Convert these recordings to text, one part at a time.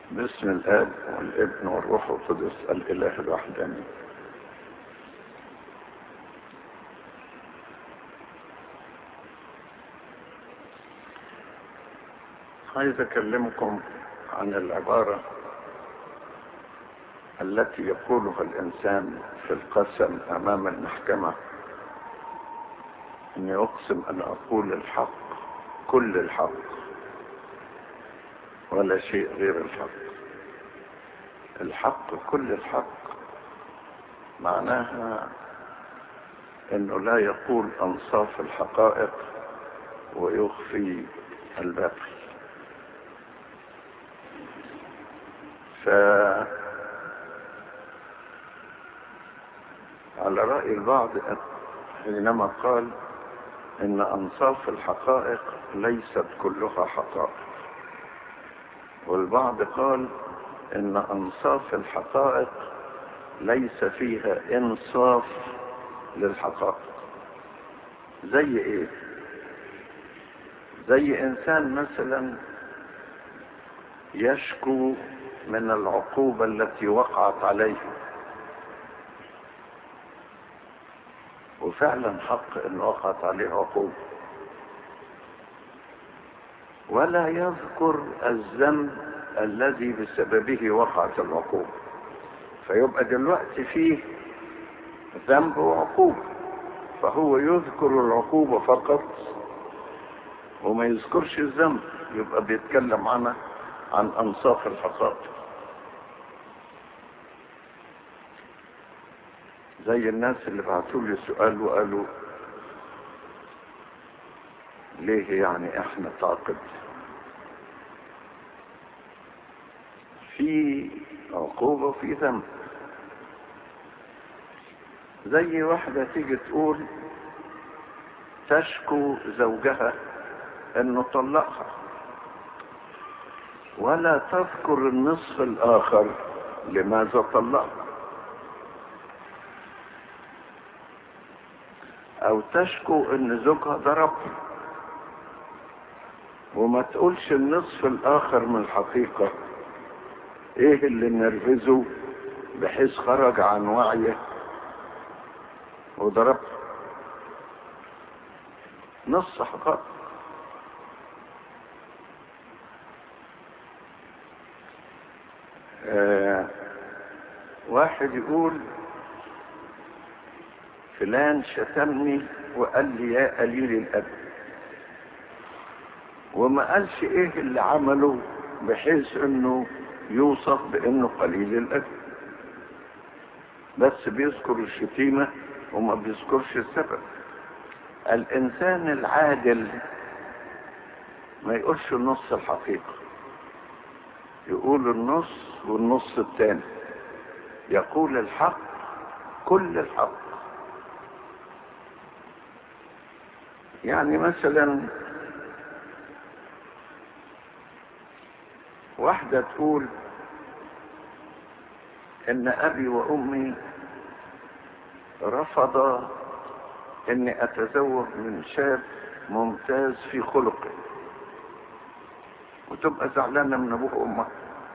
باسم الاب والابن والروح القدس الاله الواحد امين عايز اكلمكم عن العبارة التي يقولها الانسان في القسم امام المحكمة اني اقسم ان اقول الحق كل الحق ولا شيء غير الحق الحق كل الحق معناها انه لا يقول انصاف الحقائق ويخفي الباقي ف على رأي البعض حينما قال ان انصاف الحقائق ليست كلها حقائق والبعض قال ان انصاف الحقائق ليس فيها انصاف للحقائق زي ايه زي انسان مثلا يشكو من العقوبة التي وقعت عليه وفعلا حق ان وقعت عليه عقوبة ولا يذكر الذنب الذي بسببه وقعت العقوبة فيبقى دلوقتي فيه ذنب وعقوبة فهو يذكر العقوبة فقط وما يذكرش الذنب يبقى بيتكلم عنه عن انصاف الحقائق زي الناس اللي بعتوا لي سؤال وقالوا ليه يعني احنا تعقد في عقوبة وفي ذنب زي واحدة تيجي تقول تشكو زوجها انه طلقها ولا تذكر النصف الاخر لماذا طلقها او تشكو ان زوجها ضربها وما تقولش النصف الاخر من الحقيقة ايه اللي نرفزه بحيث خرج عن وعيه وضربها نص حقائق آه واحد يقول فلان شتمني وقال لي يا قليل الادب وما قالش ايه اللي عمله بحيث انه يوصف بانه قليل الادب بس بيذكر الشتيمة وما بيذكرش السبب الانسان العادل ما يقولش نص الحقيقة يقول النص والنص الثاني يقول الحق كل الحق يعني مثلا واحدة تقول ان ابي وامي رفض اني اتزوج من شاب ممتاز في خلقه وتبقى زعلانة من ابوه وامها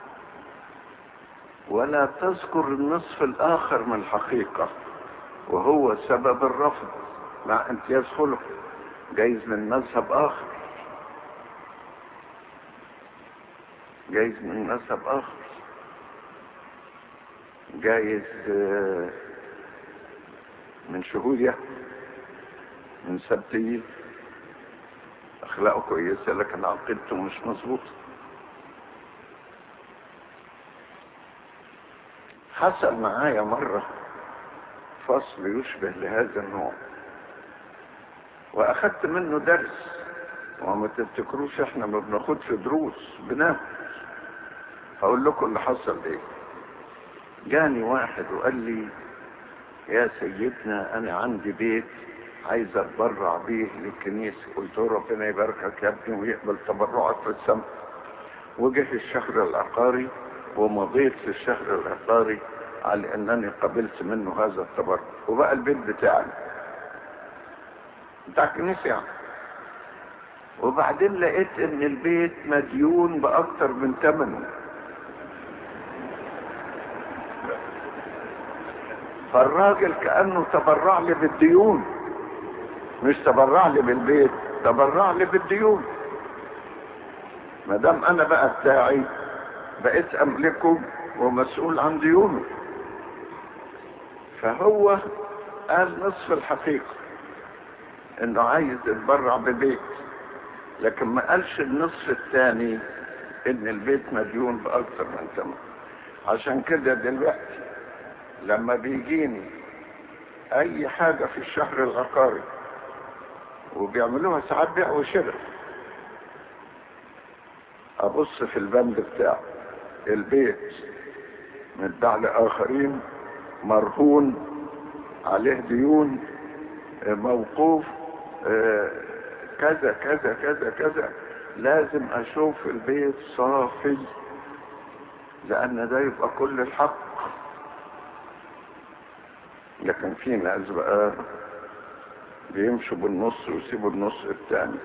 ولا تذكر النصف الاخر من الحقيقة وهو سبب الرفض مع امتياز خلقه جايز من مذهب اخر جايز من مذهب اخر جايز من شهودية من سبتية اخلاقه كويسة لكن عقيدته مش مظبوطة حصل معايا مرة فصل يشبه لهذا النوع واخدت منه درس وما تفتكروش احنا ما بناخدش دروس بناخد هقول لكم اللي حصل ايه جاني واحد وقال لي يا سيدنا انا عندي بيت عايز اتبرع بيه للكنيسة قلت له ربنا يباركك يا ابني ويقبل تبرعك في السماء وجه الشهر العقاري ومضيت في الشهر العقاري على انني قبلت منه هذا التبرع وبقى البيت بتاعي بتاع الكنيسة يعني وبعدين لقيت ان البيت مديون باكتر من ثمنه فالراجل كأنه تبرع لي بالديون مش تبرع لي بالبيت تبرع لي بالديون ما دام انا بقى بتاعي بقيت املكه ومسؤول عن ديونه فهو قال نصف الحقيقة انه عايز يتبرع ببيت لكن ما قالش النصف الثاني ان البيت مديون باكثر من ثمن عشان كده دلوقتي لما بيجيني اي حاجة في الشهر العقاري وبيعملوها ساعات بيع وشراء ابص في البند بتاعه البيت متباع لاخرين مرهون عليه ديون موقوف كذا كذا كذا كذا لازم اشوف البيت صافي لان ده يبقى كل الحق لكن في ناس بقى بيمشوا بالنص ويسيبوا النص الثاني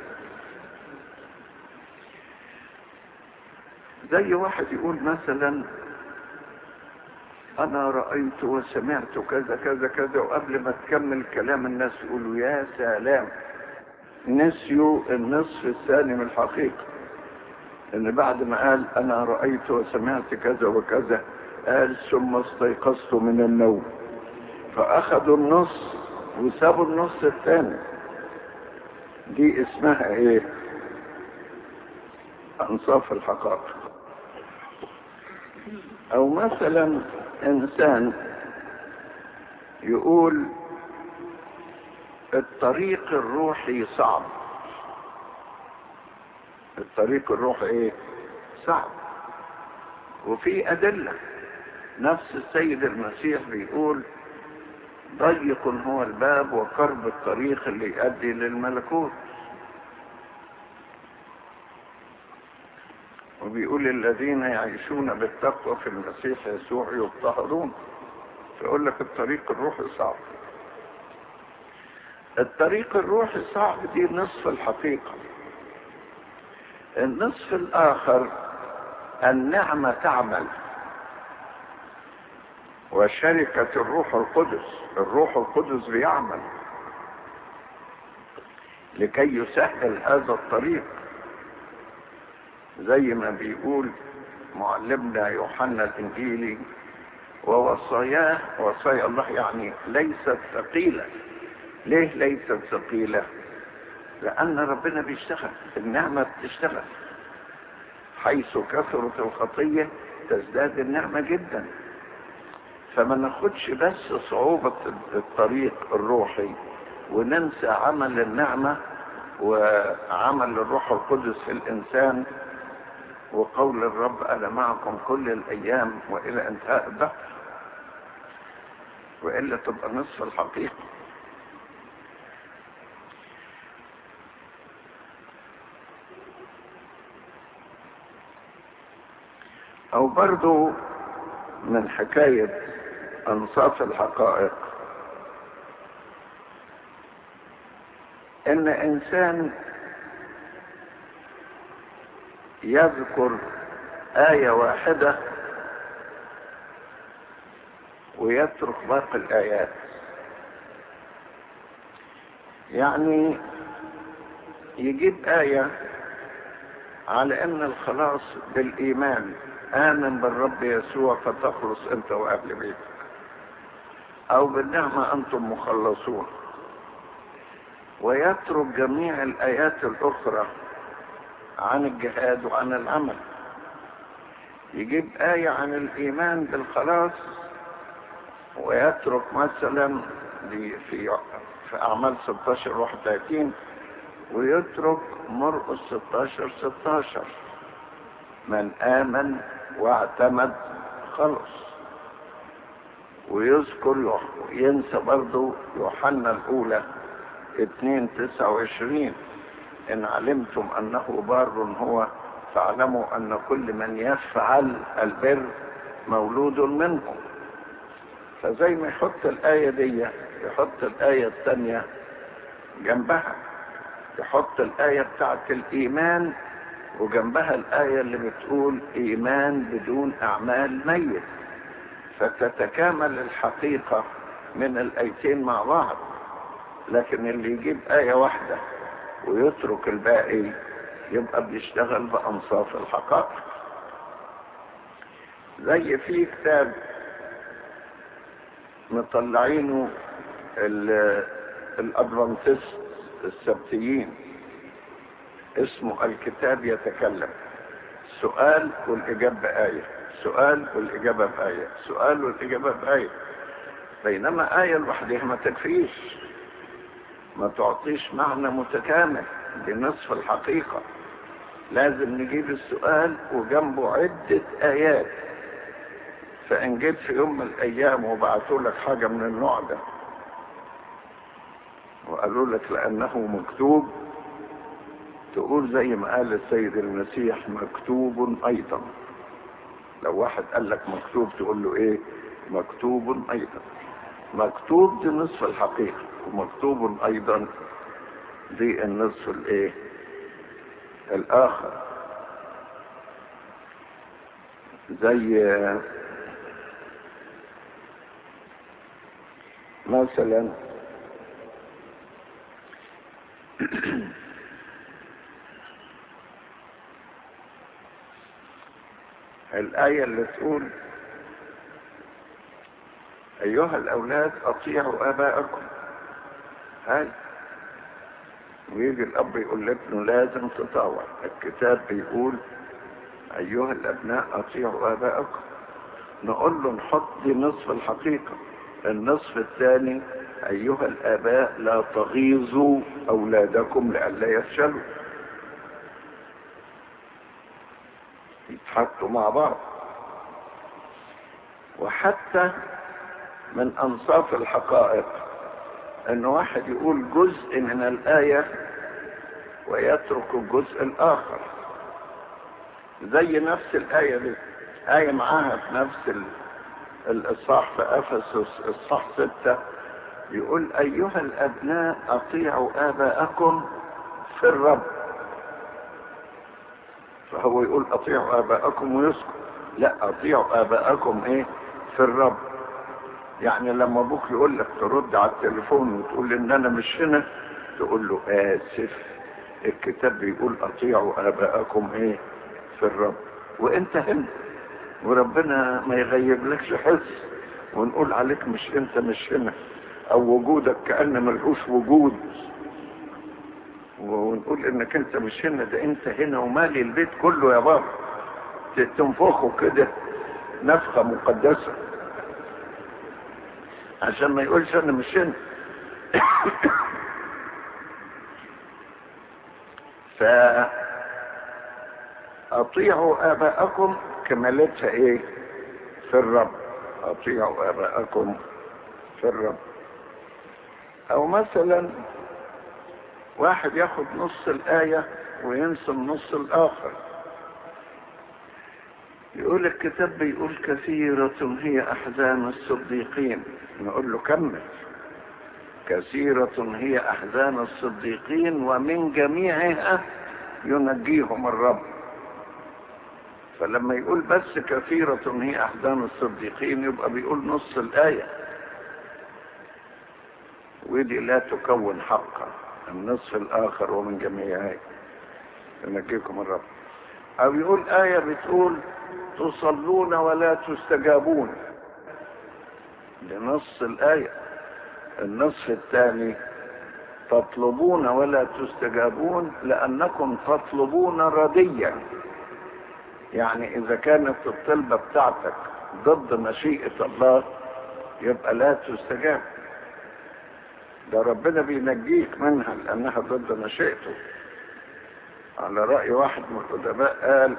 زي واحد يقول مثلا انا رأيت وسمعت كذا كذا كذا وقبل ما تكمل كلام الناس يقولوا يا سلام نسيوا النصف الثاني من الحقيقة ان بعد ما قال انا رأيت وسمعت كذا وكذا قال ثم استيقظت من النوم فاخذوا النص وسابوا النص الثاني دي اسمها ايه انصاف الحقائق او مثلا انسان يقول الطريق الروحي صعب الطريق الروحي ايه صعب وفي ادله نفس السيد المسيح بيقول ضيق هو الباب وقرب الطريق اللي يؤدي للملكوت وبيقول الذين يعيشون بالتقوى في المسيح يسوع يضطهدون فيقول لك الطريق الروحي صعب الطريق الروحي صعب دي نصف الحقيقة النصف الآخر النعمة تعمل وشركة الروح القدس الروح القدس بيعمل لكي يسهل هذا الطريق زي ما بيقول معلمنا يوحنا الانجيلي ووصاياه وصايا الله يعني ليست ثقيله ليه ليست ثقيله لان ربنا بيشتغل النعمه بتشتغل حيث كثرت الخطيه تزداد النعمه جدا فما ناخدش بس صعوبه الطريق الروحي وننسى عمل النعمه وعمل الروح القدس في الانسان وقول الرب أنا معكم كل الأيام وإلى انتهاء الدهر وإلا تبقى نصف الحقيقة أو برضو من حكاية أنصاف الحقائق إن إنسان يذكر آية واحدة ويترك باقي الآيات يعني يجيب آية على أن الخلاص بالإيمان آمن بالرب يسوع فتخلص أنت وأهل بيتك أو بالنعمة أنتم مخلصون ويترك جميع الآيات الأخرى عن الجهاد وعن العمل يجيب آية عن الإيمان بالخلاص ويترك مثلا في في أعمال 16 31 ويترك مرقس 16 16 من آمن واعتمد خلص ويذكر ينسى برضه يوحنا الأولى 2 29 إن علمتم أنه بار هو فاعلموا أن كل من يفعل البر مولود منكم فزي ما يحط الآية دي يحط الآية الثانية جنبها يحط الآية بتاعت الإيمان وجنبها الآية اللي بتقول إيمان بدون أعمال ميت فتتكامل الحقيقة من الآيتين مع بعض لكن اللي يجيب آية واحدة ويترك الباقي يبقى بيشتغل بأنصاف الحقائق زي في كتاب مطلعينه الأدفانتست السبتيين اسمه الكتاب يتكلم سؤال والإجابة بآية سؤال والإجابة بآية سؤال والإجابة بآية بينما آية لوحدها ما تكفيش ما تعطيش معنى متكامل لنصف الحقيقة لازم نجيب السؤال وجنبه عدة آيات فإن جيت في يوم من الأيام وبعثوا لك حاجة من النوع ده وقالوا لك لأنه مكتوب تقول زي ما قال السيد المسيح مكتوب أيضا لو واحد قال لك مكتوب تقول له إيه مكتوب أيضا مكتوب دي نصف الحقيقة ومكتوب أيضا دي النصف الإيه الآخر زي مثلا الآية اللي تقول أيها الأولاد أطيعوا آباءكم هاي ويجي الأب يقول لابنه لازم تطاوع الكتاب بيقول أيها الأبناء أطيعوا آباءكم نقول له نحط دي نصف الحقيقة النصف الثاني أيها الآباء لا تغيظوا أولادكم لئلا يفشلوا يتحطوا مع بعض وحتى من أنصاف الحقائق أن واحد يقول جزء من الآية ويترك الجزء الآخر زي نفس الآية دي آية معاها في نفس الإصحاح في أفسس إصحاح ستة يقول أيها الأبناء أطيعوا آباءكم في الرب فهو يقول أطيعوا آباءكم ويسكت لا أطيعوا آباءكم إيه في الرب يعني لما أبوك يقول لك ترد على التليفون وتقول إن أنا مش هنا تقول له آسف الكتاب بيقول أطيعوا آباءكم إيه في الرب وأنت هنا وربنا ما يغيب لكش حس ونقول عليك مش انت مش هنا او وجودك كأن ملهوش وجود ونقول انك انت مش هنا ده انت هنا ومالي البيت كله يا بابا تنفخه كده نفخة مقدسة عشان ما يقولش انا مش هنا ف اطيعوا اباءكم كمالتها ايه في الرب اطيعوا اباءكم في الرب او مثلا واحد ياخد نص الايه وينسى النص الاخر يقول الكتاب بيقول كثيرة هي أحزان الصديقين نقول له كمل كثيرة هي أحزان الصديقين ومن جميعها ينجيهم الرب فلما يقول بس كثيرة هي أحزان الصديقين يبقى بيقول نص الآية ودي لا تكون حقا النصف الآخر ومن جميعها ينجيكم الرب أو يقول آية بتقول تصلون ولا تستجابون لنص الآية النصف الثاني تطلبون ولا تستجابون لأنكم تطلبون رديا يعني إذا كانت الطلبة بتاعتك ضد مشيئة الله يبقى لا تستجاب ده ربنا بينجيك منها لأنها ضد مشيئته على رأي واحد من القدماء قال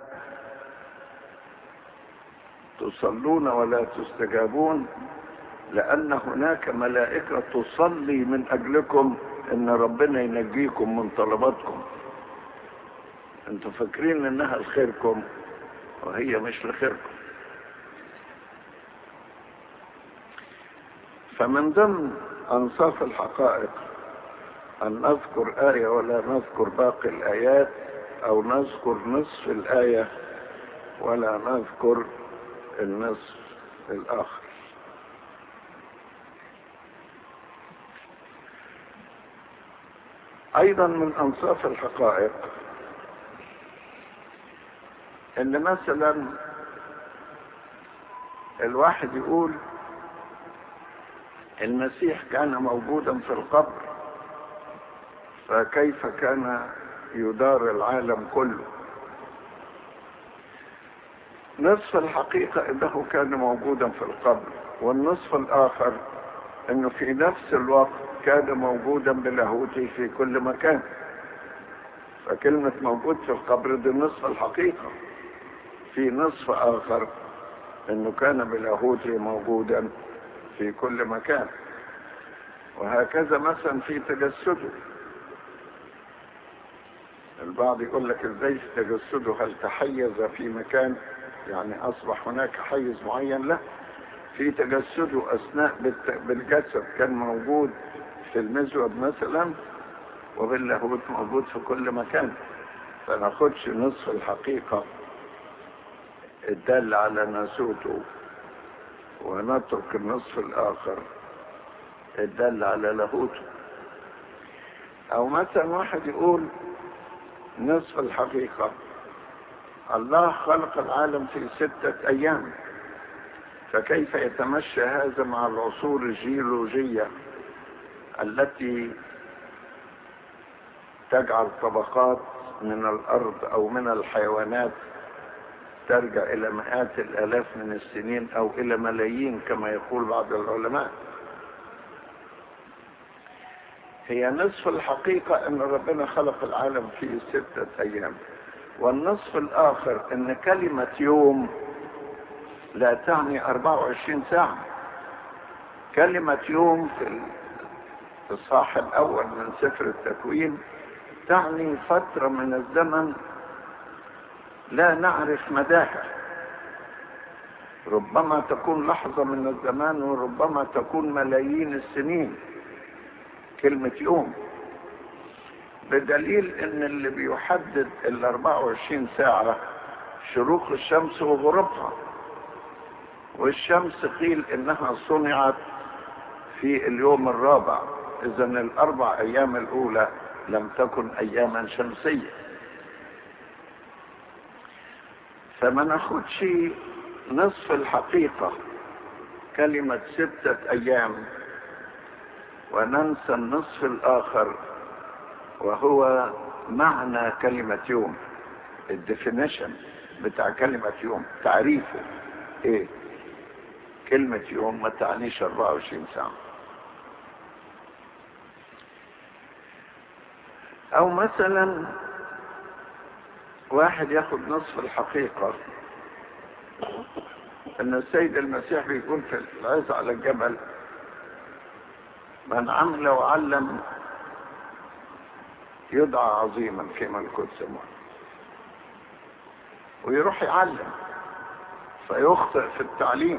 تصلون ولا تستجابون لأن هناك ملائكة تصلي من أجلكم إن ربنا ينجيكم من طلباتكم انتوا فاكرين انها لخيركم وهي مش لخيركم فمن ضمن انصاف الحقائق ان نذكر آية ولا نذكر باقي الآيات او نذكر نصف الآية ولا نذكر النصف الآخر ايضا من انصاف الحقائق ان مثلا الواحد يقول المسيح كان موجودا في القبر فكيف كان يدار العالم كله نصف الحقيقة انه كان موجودا في القبر والنصف الاخر انه في نفس الوقت كان موجودا بلاهوته في كل مكان فكلمة موجود في القبر دي نصف الحقيقة في نصف اخر انه كان بلاهوته موجودا في كل مكان وهكذا مثلا في تجسده البعض يقول لك ازاي في تجسده هل تحيز في مكان يعني اصبح هناك حيز معين لا في تجسده اثناء بالجسد كان موجود في المزود مثلا وباللاهوت موجود في كل مكان فناخدش نصف الحقيقة الدال على ناسوته ونترك النصف الاخر الدال على لاهوته او مثلا واحد يقول نصف الحقيقة الله خلق العالم في ستة ايام فكيف يتمشى هذا مع العصور الجيولوجية التي تجعل طبقات من الارض او من الحيوانات ترجع الى مئات الالاف من السنين او الى ملايين كما يقول بعض العلماء هي نصف الحقيقة ان ربنا خلق العالم في ستة ايام والنصف الاخر ان كلمة يوم لا تعني 24 ساعة كلمة يوم في الصاح الاول من سفر التكوين تعني فترة من الزمن لا نعرف مداها ربما تكون لحظة من الزمان وربما تكون ملايين السنين كلمة يوم بدليل ان اللي بيحدد ال 24 ساعة شروق الشمس وغروبها والشمس قيل انها صنعت في اليوم الرابع اذا الاربع ايام الاولى لم تكن اياما شمسيه فما ناخدش نصف الحقيقة كلمة ستة أيام وننسى النصف الآخر وهو معنى كلمة يوم الديفينيشن بتاع كلمة يوم تعريفه ايه كلمة يوم ما تعنيش 24 ساعة او مثلا واحد ياخد نصف الحقيقة ان السيد المسيح بيقول في العز على الجبل من عمل وعلم يدعى عظيما في ملكوت سموه ويروح يعلم فيخطئ في التعليم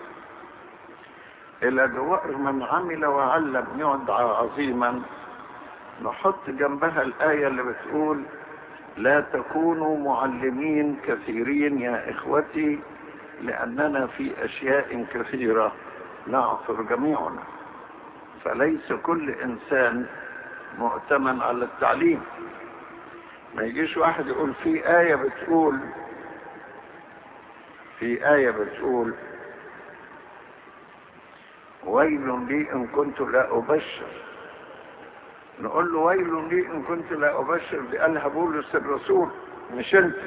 الى جوار من عمل وعلم يدعى عظيما نحط جنبها الايه اللي بتقول لا تكونوا معلمين كثيرين يا اخوتي لاننا في اشياء كثيره نعثر جميعنا فليس كل انسان مؤتمن على التعليم ما يجيش واحد يقول في آية بتقول في آية بتقول ويل لي إن كنت لا أبشر نقول له ويل لي إن كنت لا أبشر دي قالها بولس الرسول مش أنت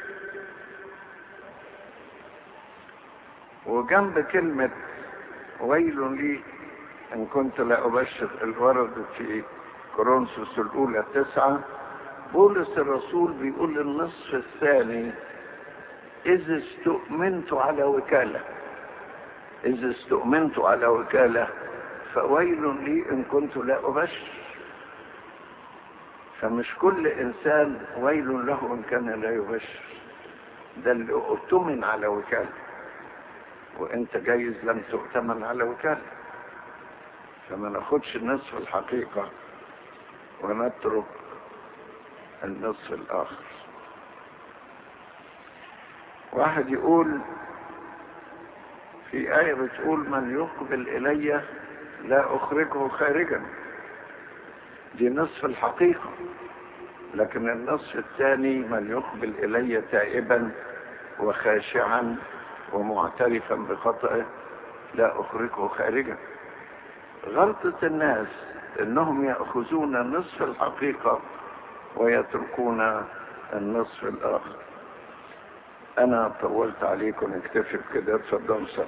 وجنب كلمة ويل لي إن كنت لا أبشر اللي وردت في كورنثوس الأولى تسعة بولس الرسول بيقول النصف الثاني إذ استؤمنت على وكالة إذ استؤمنت على وكالة فويل لي إن كنت لا أبشر فمش كل إنسان ويل له إن كان لا يبشر ده اللي اؤتمن على وكالة وانت جايز لم تؤتمن على وكالة فما ناخدش النصف الحقيقة ونترك النصف الآخر واحد يقول في آية بتقول من يقبل إلي لا أخرجه خارجا دي نصف الحقيقة لكن النصف الثاني من يقبل إلي تائبا وخاشعا ومعترفا بخطئه لا أخرجه خارجا غلطة الناس انهم يأخذون نصف الحقيقة ويتركون النصف الاخر انا طولت عليكم اكتفي بكده اتفضلوا سلام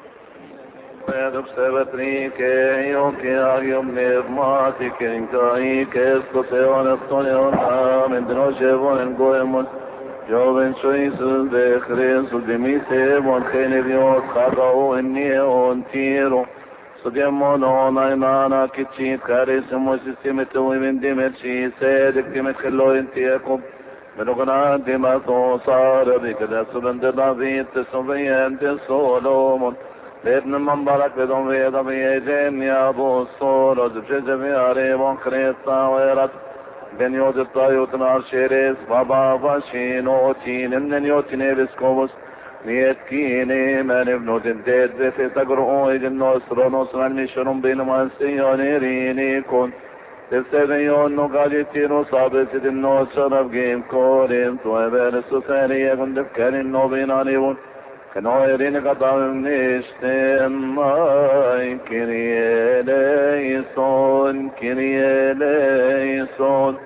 Vedupsevatrike, Jokiagium Nirmatike, Inkaike, Skoteon, Estonion, Amen, Drosjevon, Goemon, Joven Shoisus de Christus, Dimise, Mon Genevios, Chagao, Ennio, Tiro, Sodiamo nona inana kitchit karisimo sistemete wimin dimerci sedek dimet kello intiakum منغنا دماغ صار بكذا سبند دافيد تسوفيان تسولومون لابن من برك بدون في ضبي جيم ابو الصور وزبشج في عريب كريستا ويرت بن يود الطايوت نار شيريس بابا فاشين اوتين ان يوتين بسكوبس ميتكيني من ابن تنتيت بفي تقرؤوا اجن نصر نصر المشرم بين مانسيون ريني كون تستغيون نقالتين وصابت النوت شرف جيم كورين توابر السفارية كنت كان نوبين عليون كنويرين قطعم نشتم ماي كريه ليسون كريه ليسون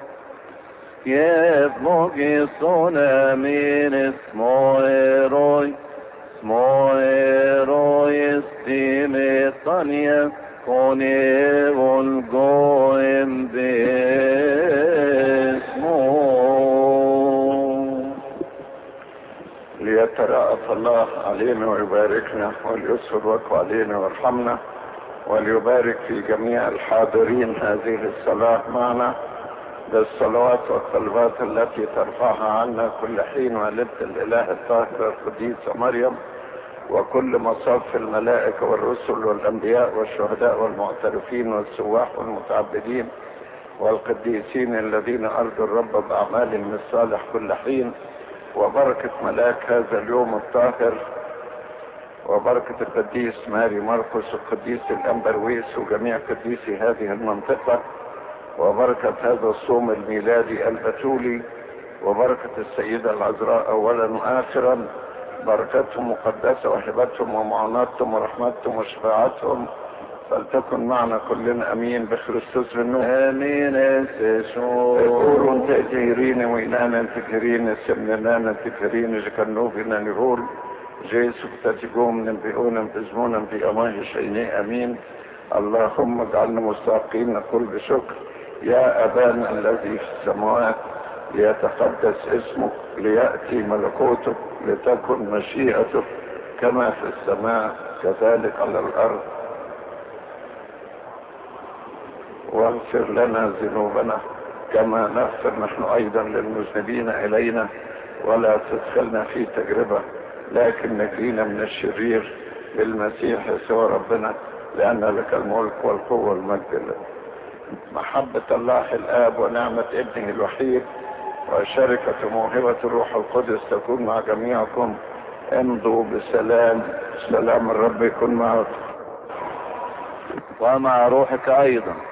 يفوق صنع من اسمه روي اسمه روي استيمي طنيا كوني والقوم باسمه ليترأف الله علينا ويباركنا وليسر وقف علينا ويرحمنا وليبارك في جميع الحاضرين هذه الصلاة معنا بالصلوات والطلبات التي ترفعها عنا كل حين والدة الإله الطاهرة القديسة مريم وكل مصاف الملائكة والرسل والأنبياء والشهداء والمعترفين والسواح والمتعبدين والقديسين الذين أرضوا الرب بأعمالهم الصالح كل حين وبركة ملاك هذا اليوم الطاهر وبركة القديس ماري مرقس والقديس الأنبرويس وجميع قديسي هذه المنطقة وبركة هذا الصوم الميلادي البتولي وبركة السيدة العذراء أولا وآخرا بركتهم مقدسة وهبتهم ومعوناتهم ورحمتهم وشفاعتهم فلتكن معنا كلنا أمين بخريستوس بالنور امين اسشو يقولون تأجيرين وإنانا تكرين سمنانا تكرين جكنوفنا نقول جيسو تتقوم ننبئون بزمونا في أماه شيني أمين اللهم اجعلنا مستحقين نقول بشكر يا أبانا الذي في السماوات ليتقدس اسمك ليأتي ملكوتك لتكن مشيئتك كما في السماء كذلك على الأرض واغفر لنا ذنوبنا كما نغفر نحن أيضا للمذنبين إلينا ولا تدخلنا في تجربة لكن نجينا من الشرير بالمسيح يسوع ربنا لأن لك الملك والقوة والمجد لله محبة الله الآب ونعمة ابنه الوحيد وشركة موهبة الروح القدس تكون مع جميعكم امضوا بسلام سلام الرب يكون معكم ومع روحك ايضا